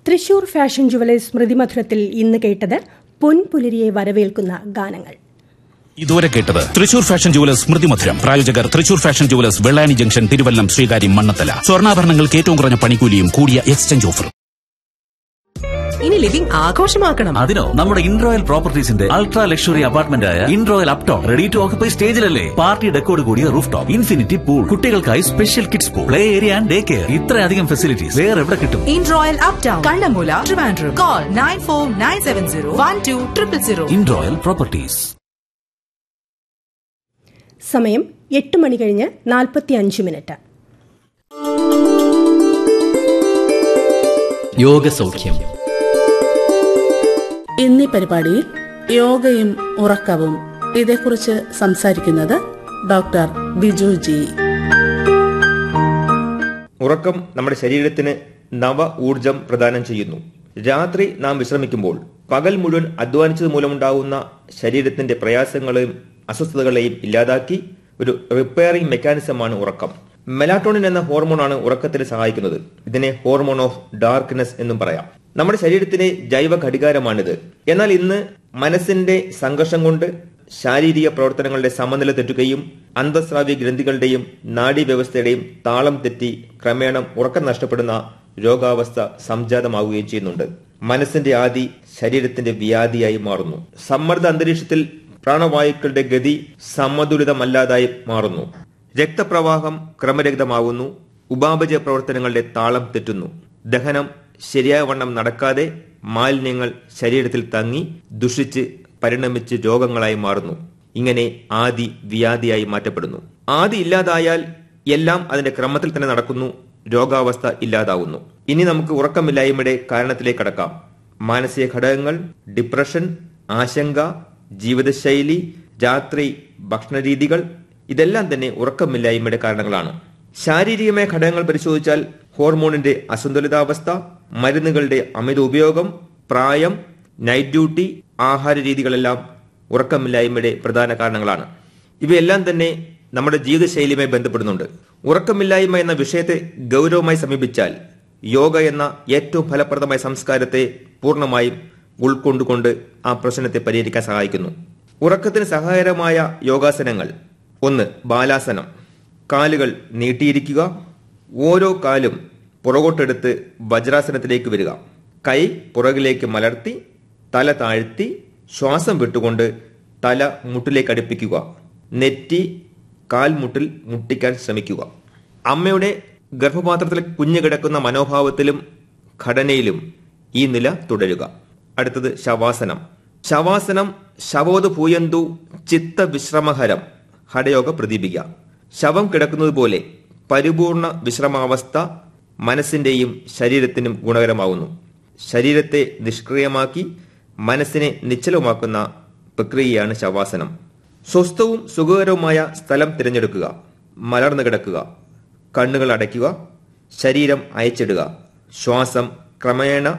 Thrissur fashion jewellers സ്മൃതിമധുരത്തിൽ ഇന്ന് കേട്ടത് പൊൻപുലരിയെ വരവേൽക്കുന്ന ഗാനങ്ങൾ ഇതുവരെ കേട്ടത് തൃശൂർ ഫാഷൻ ജുവലേഴ്സ് സ്മൃതി മധുരം പ്രായോജകർ Thrissur fashion jewellers Vellani junction Thiruvallam Sreekaryam Mannanthala സ്വർണ്ണാഭരണങ്ങൾക്ക് ഏറ്റവും കുറഞ്ഞ പണിക്കൂലിയും കൂടിയ എക്സ്ചേഞ്ച് ഓഫറും ഇനി ലിവിംഗ് ആഘോഷമാക്കണം അതിനോ നമ്മുടെ ഇൻറോയൽ പ്രോപ്പർട്ടീസിന്റെ അൾട്രാ ലക്ഷറി അപ്പാർട്ട്മെന്റ് ആയ Inroyal uptown ready to occupy സ്റ്റേജിലല്ലേ പാർട്ടി ഡെക്കോട് കൂടിയ റൂഫ് ടോപ്പ് ഇൻഫിനിറ്റി പൂൾ കുട്ടികൾക്കായി special kids pool play area and day care ഇത്രയധികം ഫെസിലിറ്റീസ് വേറെ എവിടെ കിട്ടും in royal up town Kannammoola Trivandrum call nine four nine seven zero one two triple zero Inroyal properties സമയം എട്ട് മണി കഴിഞ്ഞ് നാൽപ്പത്തി അഞ്ച് മിനിറ്റ് യോഗസൗഖ്യം എന്നീ പരിപാടിയിൽ യോഗയും ഉറക്കവും ഇതേക്കുറിച്ച് സംസാരിക്കുന്നത് ഡോക്ടർ ബിജു ജി ഉറക്കം നമ്മുടെ ശരീരത്തിന് നവ ഊർജം പ്രദാനം ചെയ്യുന്നു രാത്രി നാം വിശ്രമിക്കുമ്പോൾ പകൽ മുഴുവൻ അധ്വാനിച്ചത് മൂലമുണ്ടാകുന്ന ശരീരത്തിന്റെ പ്രയാസങ്ങളെയും അസ്വസ്ഥതകളെയും ഇല്ലാതാക്കി ഒരു റിപ്പയറിംഗ് മെക്കാനിസമാണ് ഉറക്കം മെലാട്ടോണിൻ എന്ന ഹോർമോണാണ് ഉറക്കത്തിന് സഹായിക്കുന്നത് ഇതിനെ ഹോർമോൺ ഓഫ് ഡാർക്ക്നെസ് എന്നും പറയാം നമ്മുടെ ശരീരത്തിലെ ജൈവ ഘടികാരമാണിത് എന്നാൽ ഇന്ന് മനസ്സിന്റെ സംഘർഷം കൊണ്ട് ശാരീരിക പ്രവർത്തനങ്ങളുടെ സമനില തെറ്റുകയും അന്തസ്രാവ്യ ഗ്രന്ഥികളുടെയും നാഡീവ്യവസ്ഥയുടെയും താളം തെറ്റി ക്രമേണ ഉറക്കം നഷ്ടപ്പെടുന്ന രോഗാവസ്ഥ സംജാതമാവുകയും ചെയ്യുന്നുണ്ട് മനസ്സിന്റെ ആദി ശരീരത്തിന്റെ വ്യാധിയായി മാറുന്നു സമ്മർദ്ദ അന്തരീക്ഷത്തിൽ പ്രാണവായുക്കളുടെ ഗതി സമതുലിതമല്ലാതായി മാറുന്നു രക്തപ്രവാഹം ക്രമരഹിതമാകുന്നു ഉപാപചയ പ്രവർത്തനങ്ങളുടെ താളം തെറ്റുന്നു ദഹനം ശരിയായ വണ്ണം നടക്കാതെ മാലിന്യങ്ങൾ ശരീരത്തിൽ തങ്ങി ദുഷിച്ച് പരിണമിച്ച് രോഗങ്ങളായി മാറുന്നു ഇങ്ങനെ ആദി വ്യാധിയായി മാറ്റപ്പെടുന്നു ആദി ഇല്ലാതായാൽ എല്ലാം അതിന്റെ ക്രമത്തിൽ തന്നെ നടക്കുന്നു രോഗാവസ്ഥ ഇല്ലാതാവുന്നു ഇനി നമുക്ക് ഉറക്കമില്ലായ്മയുടെ കാരണത്തിലേക്ക് കടക്കാം മാനസിക ഘടകങ്ങൾ ഡിപ്രഷൻ ആശങ്ക ജീവിതശൈലി രാത്രി ഭക്ഷണരീതികൾ ഇതെല്ലാം തന്നെ ഉറക്കമില്ലായ്മയുടെ കാരണങ്ങളാണ് ശാരീരികമായ ഘടകങ്ങൾ പരിശോധിച്ചാൽ ഹോർമോണിന്റെ അസന്തുലിതാവസ്ഥ മരുന്നുകളുടെ അമിത ഉപയോഗം പ്രായം നൈറ്റ് ഡ്യൂട്ടി ആഹാര രീതികളെല്ലാം ഉറക്കമില്ലായ്മയുടെ പ്രധാന കാരണങ്ങളാണ് ഇവയെല്ലാം തന്നെ നമ്മുടെ ജീവിതശൈലിയുമായി ബന്ധപ്പെടുന്നുണ്ട് ഉറക്കമില്ലായ്മ എന്ന വിഷയത്തെ ഗൗരവമായി സമീപിച്ചാൽ യോഗ എന്ന ഏറ്റവും ഫലപ്രദമായ സംസ്കാരത്തെ പൂർണ്ണമായും ഉൾക്കൊണ്ടുകൊണ്ട് ആ പ്രശ്നത്തെ പരിഹരിക്കാൻ സഹായിക്കുന്നു ഉറക്കത്തിന് സഹായകരമായ യോഗാസനങ്ങൾ ഒന്ന് ബാലാസനം കാലുകൾ നീട്ടിയിരിക്കുക ഓരോ കാലും പുറകോട്ടെടുത്ത് വജ്രാസനത്തിലേക്ക് വരിക കൈ പുറകിലേക്ക് മലർത്തി തല താഴ്ത്തി ശ്വാസം വിട്ടുകൊണ്ട് തല മുട്ടിലേക്ക് അടുപ്പിക്കുക നെറ്റി കാൽമുട്ടിൽ മുട്ടിക്കാൻ ശ്രമിക്കുക അമ്മയുടെ ഗർഭപാത്രത്തിൽ കുഞ്ഞു കിടക്കുന്ന മനോഭാവത്തിലും ഘടനയിലും ഈ നില തുടരുക അടുത്തത് ശവാസനം ശവാസനം ശവോത് ഭൂയന്തു ചിത്ത വിശ്രമഹരം ഹടയോഗ പ്രദീപിക ശവം കിടക്കുന്നത് പോലെ പരിപൂർണ വിശ്രമാവസ്ഥ മനസ്സിന്റെയും ശരീരത്തിനും ഗുണകരമാവുന്നു ശരീരത്തെ നിഷ്ക്രിയമാക്കി മനസ്സിനെ നിശ്ചലമാക്കുന്ന പ്രക്രിയയാണ് ശവാസനം സ്വസ്ഥവും സുഖകരവുമായ സ്ഥലം തിരഞ്ഞെടുക്കുക മലർന്നു കിടക്കുക കണ്ണുകൾ അടയ്ക്കുക ശരീരം അയച്ചിടുക ശ്വാസം ക്രമേണ